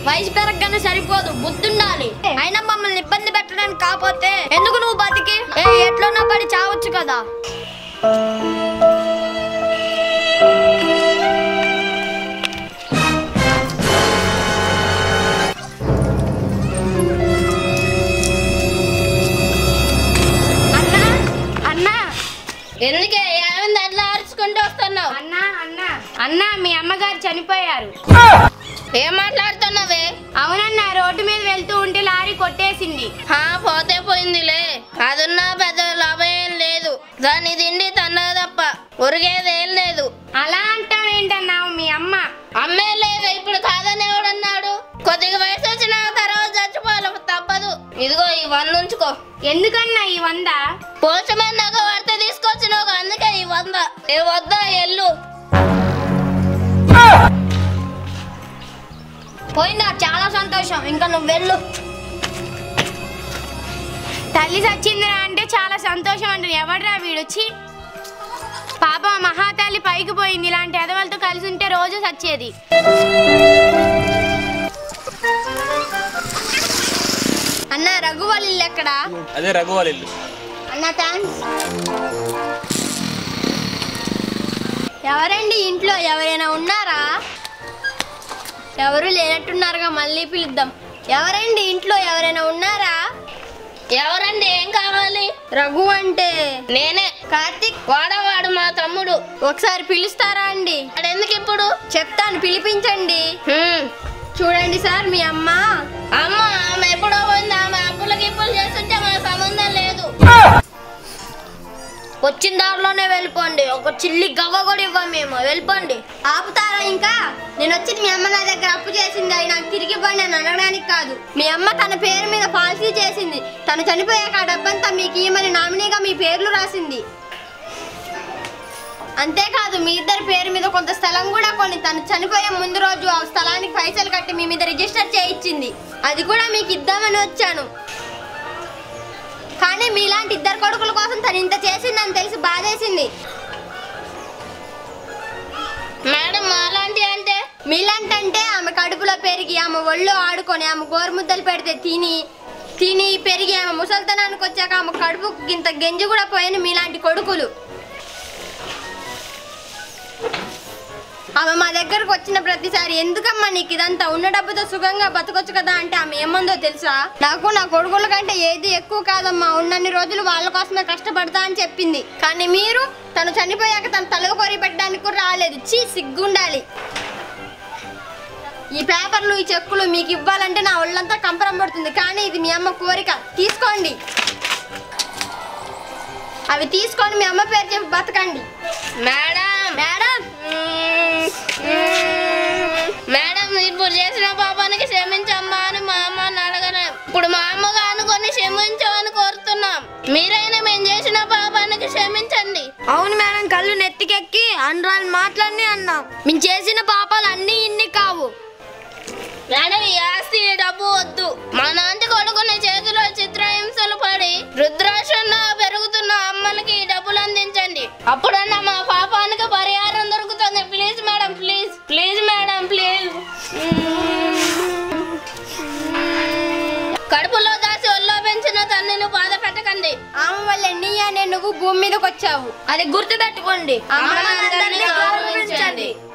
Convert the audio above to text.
వయసు పెరగగానే సరిపోదు బుద్ధుండాలి అయినా మమ్మల్ని ఇబ్బంది పెట్టడానికి కాకపోతే ఎందుకు నువ్వు బతికి ఏ ఎట్లన్నా పడి చావచ్చు కదా అన్నా అన్నా ఎందుకే ఏమైంది అట్లా అరుచుకుంటూ వస్తున్నావు అన్నా అన్నా అన్నా మీ అమ్మగారు చనిపోయారు ఏం మాట్లాడుతున్నావే అవునన్నా రోడ్డు మీద వెళ్తూ ఉంటే లారీ కొట్టేసింది హా పోతే పోయిందిలే అదున్నా పెద్ద లాభం ఏం లేదు దాని తిండి తన్నది తప్ప ఉరిగేది ఏం లేదు అలా అంటావేంటన్నావు మీ అమ్మ అమ్మే లేదు ఇప్పుడు కాదని ఎవడన్నాడు కొద్దిగా వయసు వచ్చిన తర్వాత చచ్చిపోవాలి తప్పదు ఇదిగో ఈ వంద ఉంచుకో ఎందుకన్నా ఈ వంద పోస్ట్మెన్ నాకు వార్త తీసుకొచ్చినావు అందుకే ఈ వంద ఏ వద్దా ఎల్లు పోయిందా చాలా సంతోషం ఇంకా నువ్వు వెళ్ళు తల్లి చచ్చిందిరా అంటే చాలా సంతోషం అంటుంది ఎవడరా వీడొచ్చి పాప మహాతల్లి పైకి పోయింది ఇలాంటి ఎదవలతో కలిసి ఉంటే రోజు చచ్చేది అన్న రఘు వాళ్ళ ఇల్లు ఎక్కడా అదే రఘువాల్ ఇల్లు అన్న థ్యాంక్స్ ఎవరండి ఇంట్లో ఎవరైనా ఉన్నారా ఎవరు లేనట్టున్నారుగా మళ్ళీ పిలుద్దాం ఎవరండి ఇంట్లో ఎవరైనా ఉన్నారా ఎవరండి ఏం కావాలి రఘు అంటే నేనే కార్తిక్ వాడవాడు మా తమ్ముడు ఒకసారి పిలుస్తారా అండి వాడెందుకు ఇప్పుడు చెప్తాను పిలిపించండి హ్మ్. చూడండి సార్ మీ అమ్మ అమ్మ ఆమె ఎప్పుడో పోయింది ఆమె అప్పులు గిప్పులు చేస్తుంటే మా సంబంధం లేదు వచ్చిన దారిలోనే వెళ్ళిపోండి ఒక చిల్లి గవ్వ కూడా ఇవ్వం మేము వెళ్ళిపోండి ఆపుతారా ఇంకా నేను వచ్చి మీ అమ్మ నా దగ్గర అప్పు చేసింది అది నాకు తిరిగి ఇవ్వండి అని అడగడానికి కాదు మీ అమ్మ తన పేరు మీద పాలసీ చేసింది తను చనిపోయాక ఆ డబ్బంతా మీకు ఇవ్వమని నామినీగా మీ పేర్లు రాసింది అంతేకాదు మీ ఇద్దరి పేరు మీద కొంత స్థలం కూడా కొని తను చనిపోయే ముందు రోజు ఆ స్థలానికి పైసలు కట్టి మీ మీద రిజిస్టర్ చేయించింది అది కూడా మీకు ఇద్దామని వచ్చాను కానీ మీలాంటి ఇద్దరు కొడుకుల కోసం తను ఇంత చేసిందని తెలిసి బాధేసింది మేడం అలాంటి అంటే మీలాంటంటే ఆమె కడుపులో పెరిగి ఆమె ఒళ్ళు ఆడుకొని ఆమె గోరుముద్దలు పెడితే తిని తిని పెరిగి ఆమె ముసల్తనానికి వచ్చాక ఆమె కడుపు ఇంత గెంజి కూడా పోయిన మీలాంటి కొడుకులు ఆమె మా దగ్గరకు వచ్చిన ప్రతిసారి ఎందుకమ్మా నీకు ఇదంతా ఉన్న డబ్బుతో సుఖంగా బతకొచ్చు కదా అంటే ఆమె ఏమందో తెలుసా నాకు నా కొడుకుల కంటే ఏది ఎక్కువ కాదమ్మా ఉన్నన్ని రోజులు వాళ్ళ కోసమే కష్టపడతా అని చెప్పింది కానీ మీరు తను చనిపోయాక తన తల కొరి పెట్టడానికి కూడా రాలేదు చీ సిగ్గుండాలి ఈ పేపర్లు ఈ చెక్కులు మీకు ఇవ్వాలంటే నా ఒళ్ళంతా కంపరం పడుతుంది కానీ ఇది మీ అమ్మ కోరిక తీసుకోండి అవి తీసుకొని మీ అమ్మ పేరు చెప్పి బతకండి madam madam hmm. Hmm. Madam ఇప్పుడు చేసిన పాపానికి క్షమించమ్మా అని మా అమ్మని అడగను ఇప్పుడు మా అమ్మగా అనుకొని క్షమించమని కోరుతున్నాం మీరైనా మేము చేసిన పాపానికి క్షమించండి అవును మేడం కళ్ళు నెత్తికెక్కి అనరాలు మాట్లాడి అన్నాం మేము చేసిన పాపాలు అన్నీ ఇన్ని కావు మేడం ఈ ఆస్తి ఈ డబ్బు వద్దు మా నాంటి కొడుకుని చేతిలో చిత్రహింసలు పడి రుద్రాక్షంలో పెరుగుతున్న అమ్మలకి ఈ డబ్బులు అందించండి అప్పుడన్నా మా పాపానికి పరిహారం దొరుకుతుంది please madam please please madam please కడుపులో దాచి ఒళ్ళో పెంచిన తల్లిని బాధ పెట్టకండి ఆమె వల్ల నీయనే నువ్వు భూమి మీదకి వచ్చావు అది గుర్తు తట్టుకోండి అమ్మలందరినీ గౌరవించండి.